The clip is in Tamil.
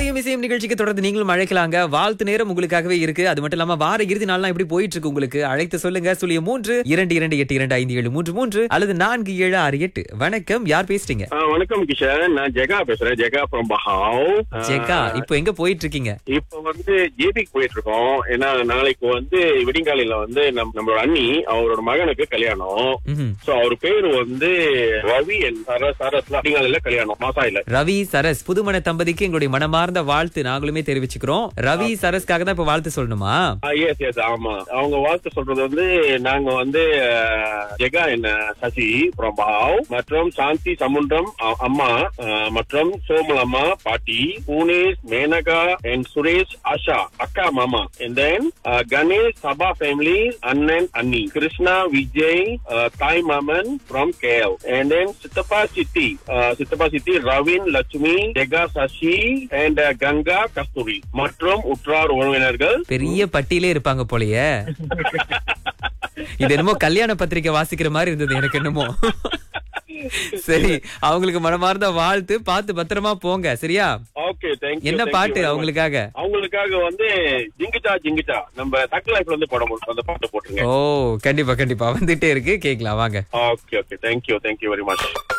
மதியம் இசையும் நிகழ்ச்சிக்கு தொடர்ந்து நீங்களும் அழைக்கலாங்க வாழ்த்து நேரம் உங்களுக்காகவே இருக்கு அது மட்டும் இல்லாம வார இறுதி நாள்லாம் எப்படி போயிட்டு இருக்கு உங்களுக்கு அழைத்து சொல்லுங்க சுழிய மூன்று இரண்டு இரண்டு எட்டு இரண்டு ஐந்து ஏழு மூன்று மூன்று அல்லது நான்கு ஏழு ஆறு எட்டு வணக்கம் யார் பேசுறீங்க ஆ, வணக்கம் கிஷன் நான் ஜெகா பேசுறேன் ஜெகா ஃப்ரம் பஹாவ் ஆ, ஜெகா இப்போ எங்க போயிட்டு இருக்கீங்க இப்ப வந்து ஜேபிக்கு போயிட்டு இருக்கோம் ஏன்னா நாளைக்கு வந்து விடிங்காலையில வந்து நம் நம்மளோட அண்ணி அவரோட மகனுக்கு கல்யாணம் ம்ஹும். சோ அவர் பேரு வந்து ரவி அண்ட் சரஸ் சரஸ்ல விடிங்காலையில கல்யாணம் மாசாயில ரவி சரஸ் புதுமண தம்பதிக்கு எங்களுடைய மனமார்ந்த வாழ்த்து நாங்களுமே தெரிவிச்சுக்கிறோம் ரவி சரஸ்க்காக தான் இப்ப வாழ்த்து சொல்லணுமா எஸ் எஸ் ஆமா அவங்க வாழ்த்து சொல்றது வந்து நாங்க வந்து ஆ, ஜெகா என்ன சசி ஃப்ரம் பஹாவ் மற்றும் சாந்தி சமுண்டம் அ- அம்மா ஆ, மற்றும் சோமல் அம்மா பாட்டி பூனேஷ் மேனகா அண்ட் சுரேஷ் ஆஷா அக்கா மாமா and then uh, Ganesh Saba family அண்ணன் அண்ணி கிருஷ்ணா விஜய் uh, தாய் மாமன் ஃப்ரம் கேஎல் and then சித்தப்பா சித்தி uh, சித்தப்பா சித்தி ரவின் லட்சுமி ஜெகா சசி அண்ட் கங்கா கஸ்தூரி மற்றும் உற்றார் உறவினர்கள் பெரிய பட்டியலே இருப்பாங்க போலயே இது என்னமோ கல்யாண பத்திரிக்கை வாசிக்கிற மாதிரி இருந்தது எனக்கு என்னமோ சரி அவங்களுக்கு மனமார்ந்த வாழ்த்து பார்த்து பத்திரமா போங்க சரியா ஓகே தேங்க் என்ன பாட்டு அவங்களுக்காக அவங்களுக்காக வந்து ஜிங்கிச்சா ஜிங்கிச்சா நம்ம தக் லைஃப்ல இருந்து படம் அந்த பாட்டு போட்டுருங்க ஓ கண்டிப்பா கண்டிப்பா வந்துட்டே இருக்கு கேக்கலாம் வாங்க okay okay thank you thank you very much